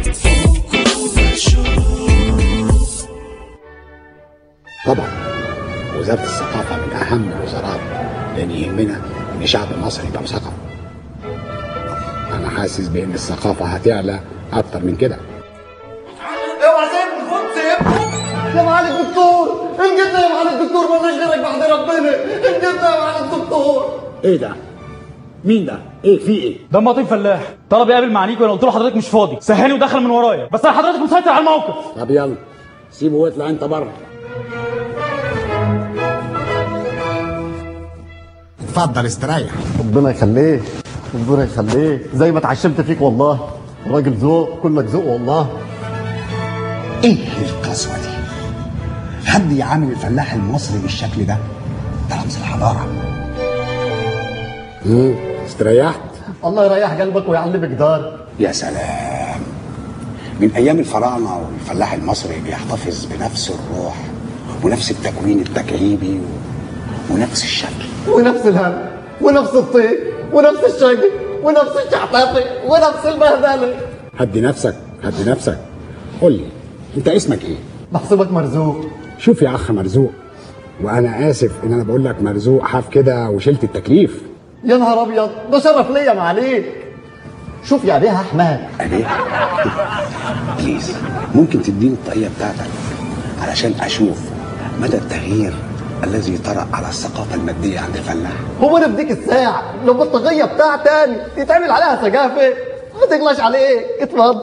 طبعا وزارة الثقافة من أهم الوزارات لأن يهمنا إن شعب مصر يبقى مثقف أنا حاسس بإن الثقافة هتعلى أكتر من كده اوعى سيبني خد سيبني يا معالي الدكتور انجدنا يا معالي الدكتور مالناش غيرك بعد ربنا انجدنا يا معالي الدكتور إيه ده؟ مين ده؟ إيه في إيه؟ ده مطيب فلاح طلب يقابل معاليك وانا قلت له حضرتك مش فاضي سهلني ودخل من ورايا بس انا حضرتك مسيطر على الموقف طب يلا سيبه واطلع أنت بره اتفضل استريح ربنا يخليك ربنا يخليك زي ما اتعشمت فيك والله راجل ذوق كلك ذوق والله ايه القسوة دي؟ حد يعامل الفلاح المصري بالشكل ده؟ ده رمز الحضارة. امم استريحت؟ الله يريح قلبك ويعلمك دار يا سلام. من ايام الفراعنة والفلاح المصري بيحتفظ بنفس الروح ونفس التكوين التكعيبي و... ونفس الشكل. ونفس الهم ونفس الطيب ونفس الشقي ونفس الشحطاطي ونفس البهدله هدي نفسك هدي نفسك. قول لي انت اسمك ايه؟ محسوبك مرزوق شوف يا اخ مرزوق وانا اسف ان انا بقول لك مرزوق حاف كده وشلت التكليف. يا نهار ابيض ده شرف ليا معاليك شوف يا بيها احمد عليه بليز ممكن تديني الطاقية بتاعتك علشان أشوف مدى التغيير الذي طرأ على الثقافة المادية عند الفلاح هو انا بديك الساعة لو بطاقية بتاع تاني يتعمل عليها ثقافة ما تغلاش عليك اتفضل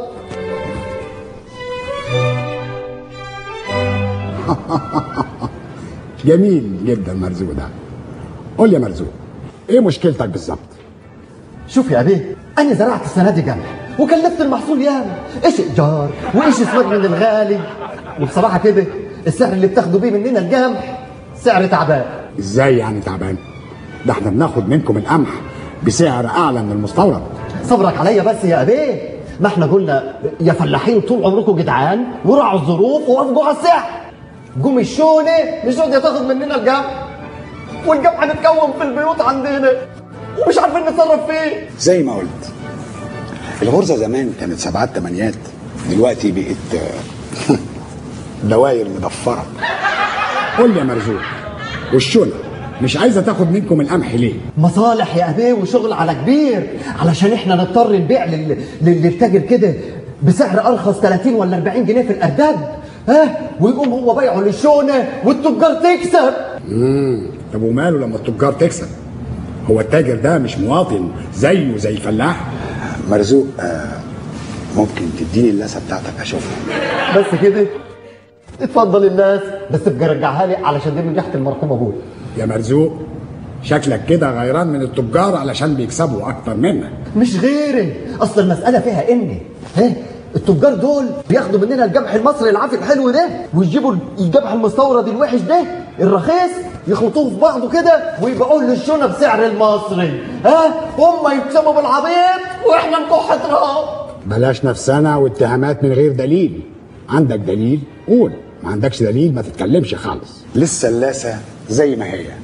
جميل جدا مرزوق ده قول لي يا مرزوق ايه مشكلتك بالظبط شوف يا بيه انا زرعت السنة دي قمح وكلفت المحصول ياما ايش ايجار وايش اسمك من الغالي وبصراحة كده السعر اللي بتاخدوا بيه مننا القمح سعر تعبان ازاي يعني تعبان ده احنا بناخد منكم القمح بسعر اعلى من المستورد صبرك عليا بس يا ابيه ما احنا قلنا يا فلاحين طول عمركم جدعان وراعوا الظروف ووافقوا على السعر قوم الشونه مش راضيه تاخد مننا القمح والقمح متكون في البيوت عندنا ومش عارفين نتصرف فيه زي ما قلت الغرزة زمان كانت سبعات تمانيات دلوقتي بقت آه، دواير مضفرة قول لي يا مرزوق والشنة مش عايزة تاخد منكم القمح ليه؟ مصالح يا ابيه وشغل على كبير علشان احنا نضطر نبيع لل... لل- للتاجر كده بسعر ارخص 30 ولا 40 جنيه في الارداد ها ويقوم هو بيعه للشونه والتجار تكسب مم. طب وماله لما التجار تكسب؟ هو التاجر ده مش مواطن زيه زي الفلاح؟ مرزوق آه ممكن تديني اللاسة بتاعتك اشوفها بس كده اتفضل الناس بس ابقى رجعها لي علشان دي من ريحه المرحوم ابوي يا مرزوق شكلك كده غيران من التجار علشان بيكسبوا اكتر منك مش غيري اصل المساله فيها اني ها التجار دول بياخدوا مننا القمح المصري العافي الحلو ده ويجيبوا القمح المستورد الوحش ده الرخيص يخلطوه في بعضه كده ويبيعوه للشونه بسعر المصري ها هم يكسبوا بالعبيط واحنا نكح تراب بلاش نفسنا واتهامات من غير دليل عندك دليل قول ما عندكش دليل ما تتكلمش خالص لسه اللاسة زي ما هي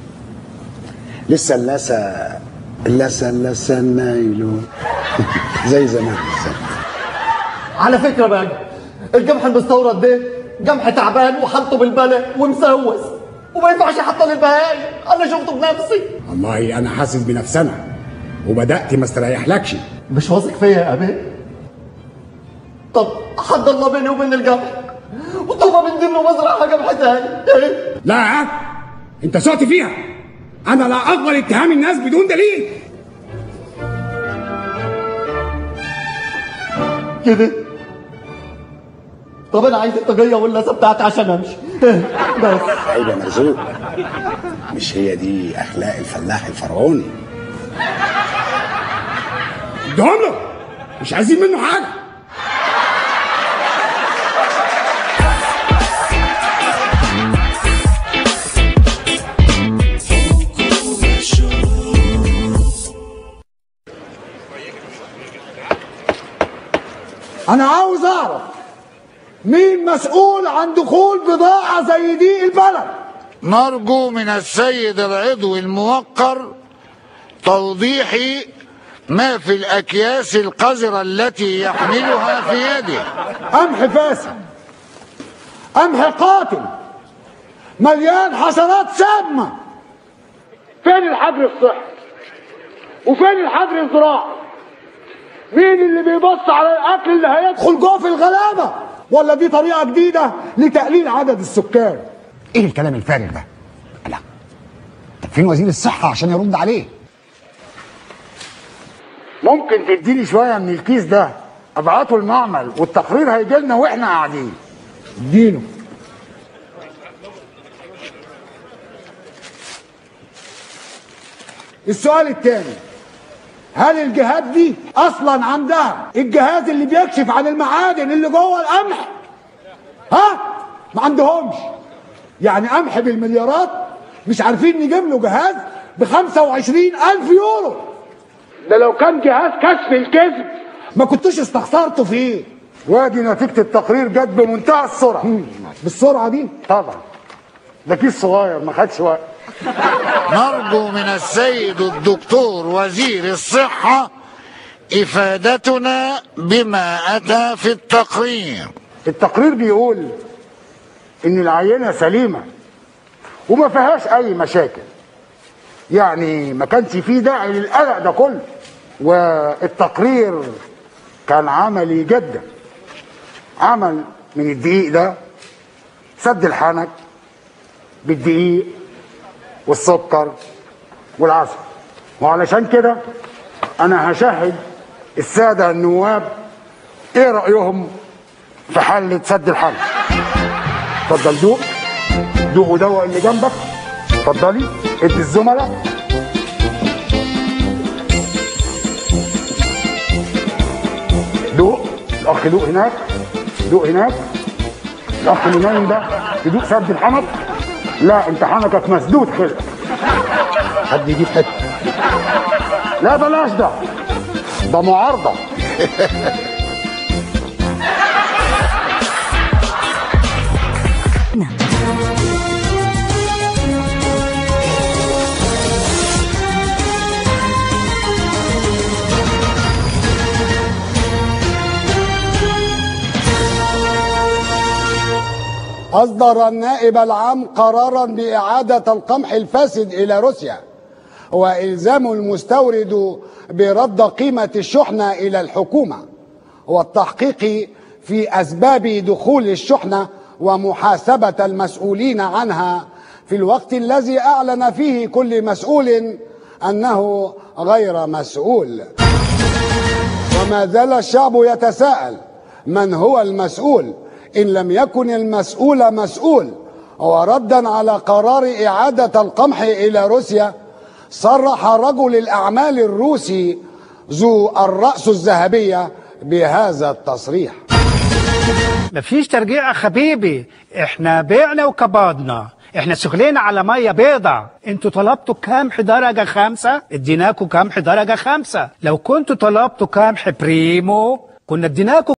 لسه اللاسة اللاسة اللاسة النايلو زي زمان بالظبط على فكره بقى القمح المستورد ده قمح تعبان وحالته بالبلد ومسوس وما ينفعش حتى للبهايم انا شفته بنفسي والله انا حاسس بنفسنا وبدات ما استريحلكش مش واثق فيا يا ابي طب حد الله بيني وبين القمح وطبعا بندير له مزرعه قمح تاني لا انت سقت فيها انا لا اقبل اتهام الناس بدون دليل كده طب انا عايز الطاقيه واللاسه بتاعتي عشان امشي بس عيب يا مرزوق مش هي دي اخلاق الفلاح الفرعوني ادهم له مش عايزين منه حاجه انا عاوز اعرف مين مسؤول عن دخول بضاعة زي دي البلد نرجو من السيد العضو الموقر توضيح ما في الأكياس القذرة التي يحملها في يده قمح فاسد قمح قاتل مليان حشرات سامة فين الحجر الصحي وفين الحجر الزراعي مين اللي بيبص على الاكل اللي هيدخل جوه في الغلابه ولا دي طريقه جديده لتقليل عدد السكان ايه الكلام الفارغ ده لا طب فين وزير الصحه عشان يرد عليه ممكن تديني شويه من الكيس ده ابعته المعمل والتقرير هيجي لنا واحنا قاعدين اديله السؤال الثاني هل الجهات دي اصلا عندها الجهاز اللي بيكشف عن المعادن اللي جوه القمح ها ما عندهمش يعني قمح بالمليارات مش عارفين نجيب له جهاز ب 25 ألف يورو ده لو كان جهاز كشف الكذب ما كنتوش استخسرتوا فيه وادي نتيجة التقرير جت بمنتهى السرعة بالسرعة دي طبعا ده كيس صغير ما خدش وقت نرجو من السيد الدكتور وزير الصحة إفادتنا بما أتى في التقرير التقرير بيقول ان العينة سليمة وما فيهاش اي مشاكل يعني ما كانش فيه داعي للقلق ده كله والتقرير كان عملي جدا عمل من الدقيق ده سد الحنك بالدقيق والسكر والعسل وعلشان كده انا هشهد الساده النواب ايه رايهم في حله سد الحنك اتفضل دوق دوق ودوق اللي جنبك اتفضلي ادي الزملاء دوق الاخ دوق هناك دوق هناك الاخ اللي نايم ده تدوق سد الحنك لا انت حنكك مسدود خلق حد يجيب حته لا بلاش ده ده معارضه أصدر النائب العام قرارا بإعادة القمح الفاسد إلى روسيا وإلزام المستورد برد قيمة الشحنة إلى الحكومة والتحقيق في أسباب دخول الشحنة ومحاسبة المسؤولين عنها في الوقت الذي أعلن فيه كل مسؤول أنه غير مسؤول وما زال الشعب يتساءل من هو المسؤول إن لم يكن المسؤول مسؤول وردا على قرار إعادة القمح إلى روسيا صرح رجل الأعمال الروسي ذو الرأس الذهبية بهذا التصريح مفيش ترجيع يا حبيبي احنا بعنا وكبضنا احنا شغلنا على ميه بيضة انتوا طلبتوا قمح درجة خمسة اديناكوا قمح درجة خمسة لو كنتوا طلبتوا قمح بريمو كنا اديناكوا